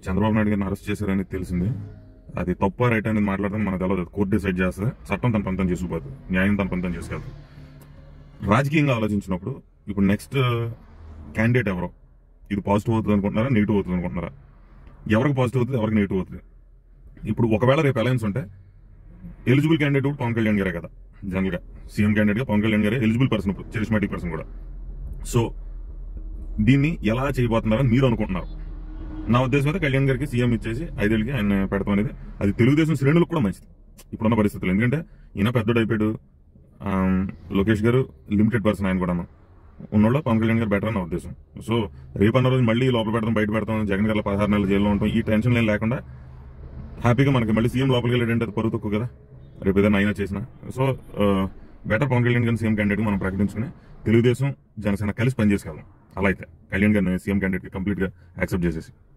చంద్రబాబు నాయుడు గారిని అరెస్ట్ చేశారని తెలిసింది అది తప్ప రైట్ అనేది మాట్లాడడం మనకు తెలియదు కోర్టు డిసైడ్ చేస్తే చట్టం తన పంతం చేసుకుపోతుంది న్యాయం తన పంతం చేసుకెళ్తుంది రాజకీయంగా ఆలోచించినప్పుడు ఇప్పుడు నెక్స్ట్ క్యాండిడేట్ ఎవరో ఇది పాజిటివ్ అవుతుంది అనుకుంటున్నారా నెగిటివ్ అవుతుంది అనుకుంటున్నారా ఎవరికి పాజిటివ్ అవుతుంది ఎవరికి నెగిటివ్ అవుతుంది ఇప్పుడు ఒకవేళ రేపు అలయన్స్ ఉంటే ఎలిజిబుల్ క్యాండిడేట్ కూడా పవన్ కళ్యాణ్ గారే కదా జనరల్ గా సీఎం క్యాండిడేట్ గా పవన్ కళ్యాణ్ గారే ఎలిజిబుల్ పర్సన్ ఇప్పుడు చరిస్మాటిక్ పర్సన్ కూడా సో దీన్ని ఎలా చేయబోతున్నారని మీరు అనుకుంటున్నారు నా ఉద్దేశం అయితే కళ్యాణ్ గారికి సీఎం ఇచ్చేసి ఐదేళ్ళకి ఆయన పెడతాం అనేది అది తెలుగుదేశం శ్రేణులకు కూడా మంచిది ఇప్పుడున్న పరిస్థితులు ఎందుకంటే ఈయన పెద్దోడు అయిపోయాడు ఆమ్, లోకేష్ గారు లిమిటెడ్ పర్సన్ ఆయన కూడా ఉన్నోళ్ళ పవన్ కళ్యాణ్ గారు బెటర్ అని నా ఉద్దేశం సో రేపు అన్న రోజు మళ్ళీ లోపల పెడతాం బయట పెడతాం జగన్ గారు పదహారు నెలలు జైల్లో ఉంటాం ఈ టెన్షన్ ఏం లేకుండా హ్యాపీగా మనకి మళ్ళీ సీఎం లోపలికి వెళ్ళాడంటే అది పరువు తక్కువ కదా రేపు ఏదైనా అయినా చేసిన సో బెటర్ పవన్ కళ్యాణ్ గారిని సీఎం క్యాండిడేట్ మనం ప్రకటించుకుని తెలుగుదేశం జనసేన కలిసి పనిచేసుకెళ్దాం అలా అయితే కళ్యాణ్ గారిని సీఎం క్యాండిడేట్ కంప్లీట్ గా యాక్సెప్ట్ చేసేసి